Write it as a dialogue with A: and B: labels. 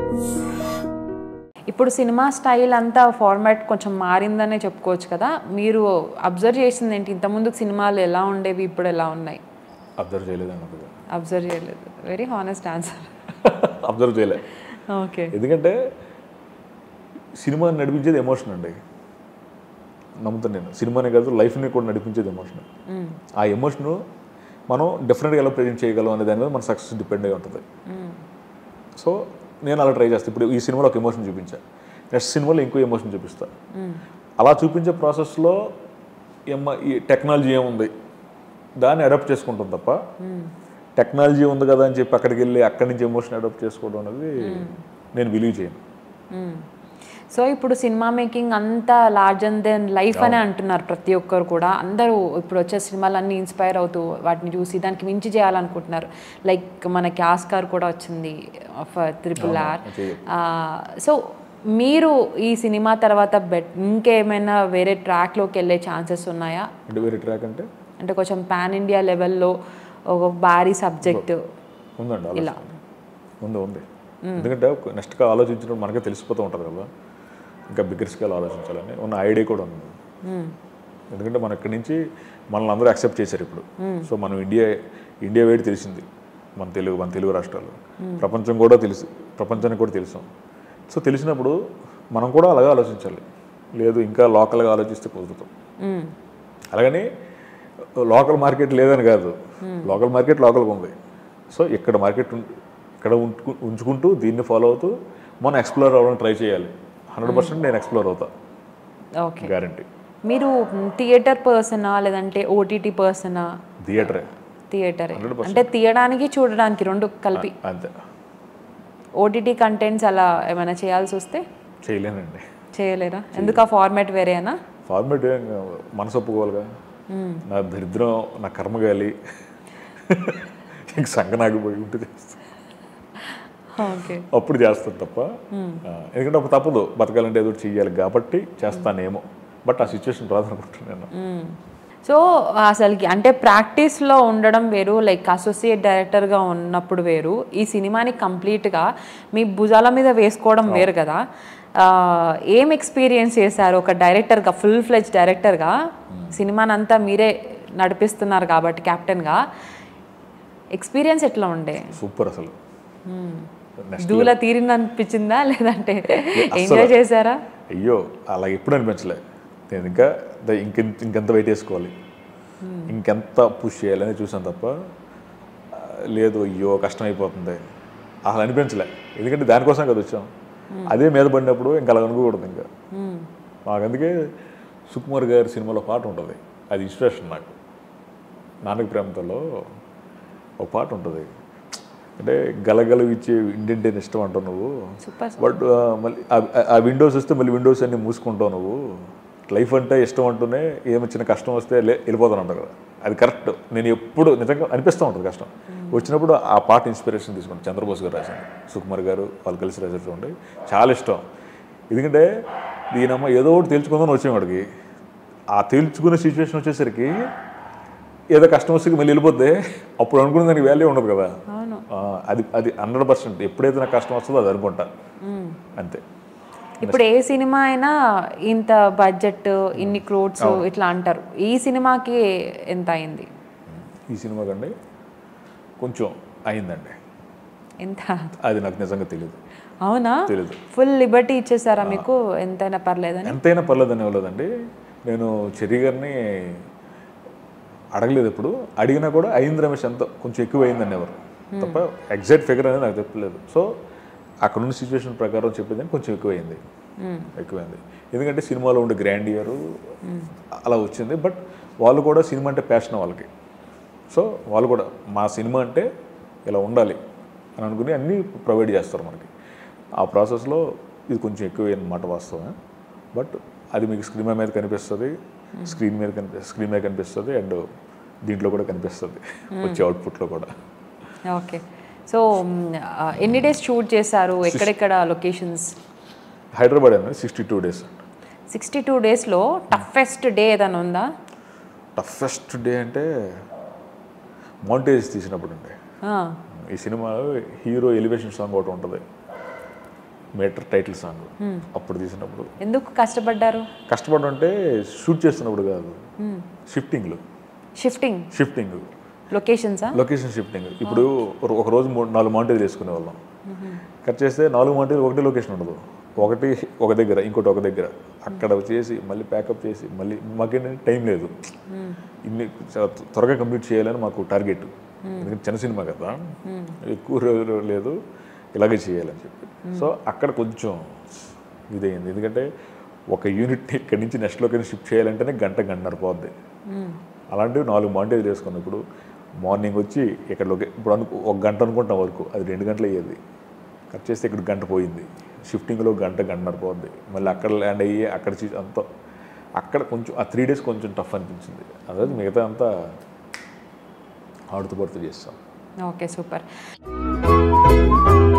A: ఇప్పుడు cinema style అంతా format కొంచెం మారిందనే చెప్పుకోవచ్చు కదా మీరు అబ్జర్వ్ చేసింది ఏంటి ఇంతకుముందు సినిమాలు ఎలా ఉండేవి ఇప్పుడు ఎలా ఉన్నాయి
B: అబ్జర్వ్ చేయలేదండి అప్పుడు
A: అబ్జర్వ్ చేయలేదు వెరీ హానెస్ట్ ఆన్సర్
B: అబ్జర్వ్ చేయలే
A: ఓకే
B: ఎందుకంటే సినిమా నడిపించేది ఎమోషన్ అండి నమ్ముతాను నేను సినిమానే కాదు లైఫ్ని కూడా నడిపించేది ఎమోషన్ ఆ ఎమోషన్ మనం డెఫినెట్గా ఎలా ప్రజెంట్ చేయగలం అనే దాని మీద మన సక్సెస్ డిపెండ్ అయి ఉంటుంది సో నేను అలా ట్రై చేస్తాను ఇప్పుడు ఈ సినిమాలో ఒక ఎమోషన్ చూపించా నెక్స్ట్ సినిమాలో ఇంకో ఎమోషన్ చూపిస్తా అలా చూపించే ప్రాసెస్లో ఏమ ఈ టెక్నాలజీ ఏముంది దాన్ని అడాప్ట్ చేసుకుంటాం తప్ప టెక్నాలజీ ఉంది కదా అని చెప్పి అక్కడికి వెళ్ళి అక్కడి నుంచి ఎమోషన్ అడాప్ట్ చేసుకోవడం అనేది నేను బిలీవ్ చేయను
A: సో ఇప్పుడు సినిమా మేకింగ్ అంతా లార్జ్ అండ్ దెన్ లైఫ్ అనే అంటున్నారు ప్రతి ఒక్కరు కూడా అందరూ ఇప్పుడు వచ్చే సినిమాలన్నీ ఇన్స్పైర్ అవుతూ వాటిని చూసి దానికి మించి చేయాలనుకుంటున్నారు లైక్ మనకి ఆస్కార్ కూడా వచ్చింది త్రిపుల్ ఆర్ సో మీరు ఈ సినిమా తర్వాత బెట్ ఇంకేమైనా వేరే ట్రాక్లోకి వెళ్ళే ఛాన్సెస్ ఉన్నాయా
B: అంటే వేరే ట్రాక్ అంటే
A: అంటే కొంచెం పాన్ ఇండియా లెవెల్లో ఒక భారీ సబ్జెక్ట్
B: ఉందండి
A: ఇలా.
B: ఆలోచన ఉంది ఉంది ఎందుకంటే నెక్స్ట్గా ఆలోచించినప్పుడు మనకే తెలిసిపోతూ ఉంటుంది కదా ఇంకా బిగ్గర్ స్కేల్ ఆలోచించాలని ఉన్న ఐడియా కూడా ఉంది ఎందుకంటే మన ఇక్కడి నుంచి మనల్ని అందరూ యాక్సెప్ట్ చేశారు ఇప్పుడు సో మనం ఇండియా ఇండియా వేడి తెలిసింది మన తెలుగు మన తెలుగు రాష్ట్రాలు ప్రపంచం కూడా తెలుసు ప్రపంచానికి కూడా తెలుసాం సో తెలిసినప్పుడు మనం కూడా అలాగే ఆలోచించాలి లేదు ఇంకా లోకల్గా ఆలోచిస్తే కుదురుతాం అలాగని లోకల్ మార్కెట్ లేదని కాదు లోకల్ మార్కెట్ లోకల్గా ఉంది సో ఇక్కడ మార్కెట్ ఉం- ఇక్కడ ఉంచుకు- ఉంచుకుంటూ దీన్ని ఫాలో అవుతూ మనం ఎక్స్ప్లోర్ అవ్వడానికి ట్రై చేయాలి హండ్రెడ్ పర్సెంట్ నేను ఎక్స్ప్లోర్ అవుతా
A: ఓకే
B: గ్యారంటీ
A: మీరు థియేటర్ పర్సనా లేదంటే ఓటీటీ పర్సనా
B: థియేటరే
A: థియేటర్ అంటే తీయడానికి చూడడానికి రెండు కలిపి
B: అంతే
A: ఓటీటీ కంటెంట్స్ అలా ఏమైనా చేయాల్సి వస్తే
B: చేయలేనండి
A: చేయలేరా ఎందుకు ఆ ఫార్మాట్ వేరేనా
B: ఫార్మేట్ మనసు ఒప్పుకోవాలిగా నా దరిద్రం నా కర్మగాలి ఇంక సంగనాగిపోయి ఉంటే చేస్తా
A: ఓకే
B: అప్పుడు చేస్తాను తప్ప ఆ, ఎందుకంటే అప్పుడు తప్పదు బతకాలంటే ఏదో ఒకటి చెయ్యాలి కాబట్టి చేస్తానేమో బట్ ఆ సిచ్యువేషన్ రాదనుకుంటున్నాను
A: సో అసలుకి అంటే ప్రాక్టీస్లో ఉండడం వేరు లైక్ అసోసియేట్ డైరెక్టర్గా ఉన్నప్పుడు వేరు ఈ సినిమాని కంప్లీట్గా మీ భుజాల మీద వేసుకోవడం వేరు కదా ఆ, ఏం ఎక్స్పీరియన్స్ చేశారు ఒక డైరెక్టర్గా ఫుల్ ఫ్లెజ్ డైరెక్టర్గా సినిమానంతా మీరే నడిపిస్తున్నారు కాబట్టి కెప్టెన్గా ఎక్స్పీరియన్స్ ఎట్లా ఉండే
B: సూపర్ అసలు నెక్స్ట్
A: దూల తీరిందనిపించిందా లేదంటే ఎంజాయ్ చేశారా
B: అయ్యో అలా ఎప్పుడు అనిపించలే నేను ఇంకా ద- ఇంకెంత ఇంకెంత వెయిట్ వేసుకోవాలి ఇంకెంత పుష్ చేయాలని చూసాను తప్ప ఆ, లేదు అయ్యో కష్టం అయిపోతుంది అసలు అనిపించలే ఎందుకంటే దానికోసం కదా వచ్చాం అదే మీద పడినప్పుడు ఇంకా అలా అనుకోకూడదు ఇంకా మాకు అందుకే సుకుమార్ గారి సినిమాలో పాట ఉంటుంది అది ఇన్స్పిరేషన్ నాకు నాన్నకి ప్రేమతలో ఒక పాట ఉంటుంది అంటే గలగల ఇచ్చే ఇండియన్ ఇష్టం అంటావు నువ్వు
A: సూపర్
B: బట్ ఆ, మళ్ళీ ఆ- ఆ విండోస్ వస్తే మళ్ళీ విండోస్ అన్ని మూసుకుంటావు నువ్వు లైఫ్ అంటే ఇష్టం అంటూనే ఏమి చిన్న కష్టం వస్తే లే వెళ్ళిపోతాను అంటారు కదా అది కరెక్ట్ నేను ఎప్పుడు నిజంగా అనిపిస్తూ ఉంటుంది కష్టం వచ్చినప్పుడు ఆ పాట ఇన్స్పిరేషన్ తీసుకుంటాను చంద్రబోస్ గారు రాసింది సుకుమార్ గారు వాళ్ళు కలిసి రాసేటప్పుడు ఉండి చాలా ఇష్టం ఎందుకంటే దీనమ్మ ఏదో ఒకటి తేల్చుకుందామని వచ్చాం వాడికి ఆ తేల్చుకునే సిచ్యువేషన్ వచ్చేసరికి ఏదో కష్టం వస్తే మళ్ళీ వెళ్ళిపోతే అప్పుడు అనుకున్న దానికి వాల్యూ ఉండదు కదా
A: అవును
B: ఆ, అది అది హండ్రెడ్ పర్సెంట్ ఎప్పుడైతే నాకు కష్టం వస్తుందో అది అనుకుంటా అంతే
A: ఇప్పుడు ఏ సినిమా అయినా ఇంత బడ్జెట్ ఇన్ని క్రోడ్స్ ఇట్లా అంటారు ఈ సినిమాకి ఎంత అయింది
B: ఈ సినిమా కండి కొంచెం అయిందండి
A: ఎంత
B: అది నాకు నిజంగా తెలియదు
A: అవునా
B: తెలీదు.
A: ఫుల్ లిబర్టీ ఇచ్చేసారా మీకు ఎంతైనా పర్లేదని
B: ఎంతైనా పర్లేదని ఇవ్వలేదండి నేను చెర్రీ గారిని అడగలేదు ఎప్పుడు అడిగినా కూడా అయింది రమేష్ ఎంత కొంచెం ఎక్కువ అయిందని ఎవరు తప్ప ఎగ్జాక్ట్ ఫిగర్ అనేది నాకు చెప్పలేదు సో అక్కడ ఉన్న సిచ్యువేషన్ ప్రకారం చెప్పేది కొంచెం ఎక్కువైంది ఎక్కువైంది ఎందుకంటే సినిమాలో ఉండే గ్రాండ్ ఇయర్ అలా వచ్చింది బట్ వాళ్ళు కూడా సినిమా అంటే ప్యాషన్ వాళ్ళకి సో వాళ్ళు కూడా మా సినిమా అంటే ఇలా ఉండాలి అని అనుకుని అన్నీ ప్రొవైడ్ చేస్తారు మనకి ఆ ప్రాసెస్లో ఇది కొంచెం ఎక్కువైన మాట వాస్తవమే బట్ అది మీకు స్క్రీన్ మీద కనిపిస్తుంది స్క్రీన్ మీద కనిపి స్క్రీన్ మీద కనిపిస్తుంది అండ్ దీంట్లో కూడా కనిపిస్తుంది వచ్చే అవుట్పుట్లో కూడా
A: ఓకే సో ఎన్ని డేస్ షూట్ చేశారు ఎక్కడెక్కడ లొకేషన్స్
B: హైదరాబాద్ అనేది sixty two days
A: sixty two డేస్లో టఫెస్ట్ డే ఏదైనా ఉందా
B: టఫెస్ట్ డే అంటే మౌంటేజ్ తీసినప్పుడు అండి
A: ఆ,
B: ఈ సినిమా హీరో ఎలివేషన్ సాంగ్ ఒకటి ఉంటుంది మీటర్ టైటిల్ సాంగ్ అప్పుడు తీసినప్పుడు
A: ఎందుకు కష్టపడ్డారు
B: కష్టపడడం అంటే షూట్ చేస్తున్నప్పుడు కాదు షిఫ్టింగ్లు
A: షిఫ్టింగ్
B: షిఫ్టింగ్
A: లొకేషన్సా
B: లొకేషన్ షిఫ్టింగ్ ఇప్పుడు ఒక- ఒక రోజు మూడు నాలుగు మాంటేజ్ వేసుకునే వాళ్ళం కట్ చేస్తే నాలుగు మాంటేజ్ ఒకటే లొకేషన్ ఉండదు ఒకటి ఒక దగ్గర ఇంకోటి ఒక దగ్గర అక్కడ చేసి మళ్ళీ ప్యాకప్ చేసి మళ్ళీ మాకేంటంటే టైం లేదు ఇన్ని చాలా త్వరగా కంప్లీట్ చేయాలని మాకు టార్గెట్ ఎందుకంటే చిన్న సినిమా కదా ఎక్కువ రోజులు లేదు ఇలాగే చేయాలని చెప్పి సో అక్కడ కొంచెం ఇదైంది ఎందుకంటే ఒక యూనిట్ ఇక్కడి నుంచి నెక్స్ట్ లొకేషన్ షిఫ్ట్ చేయాలంటేనే గంట గంటన్నర పోద్ది అలాంటివి నాలుగు మాంటేజ్ వేసుకున్నప్పుడు మార్నింగ్ వచ్చి ఇక్కడ లొకే ఇప్పుడు అనుకో ఒక గంట అనుకుంటాం వరకు అది రెండు గంటలు అయ్యేది కట్ చేస్తే ఇక్కడ గంట పోయింది షిఫ్టింగ్లో గంట గంటన్నర పోద్ది మళ్ళీ అక్కడ ల్యాండ్ అయ్యి అక్కడ చీ అంతా అక్కడ కొంచెం ఆ త్రీ డేస్ కొంచెం టఫ్ అనిపించింది అదే మిగతా అంతా ఆడుతూ పడుతూ చేస్తాం
A: ఓకే సూపర్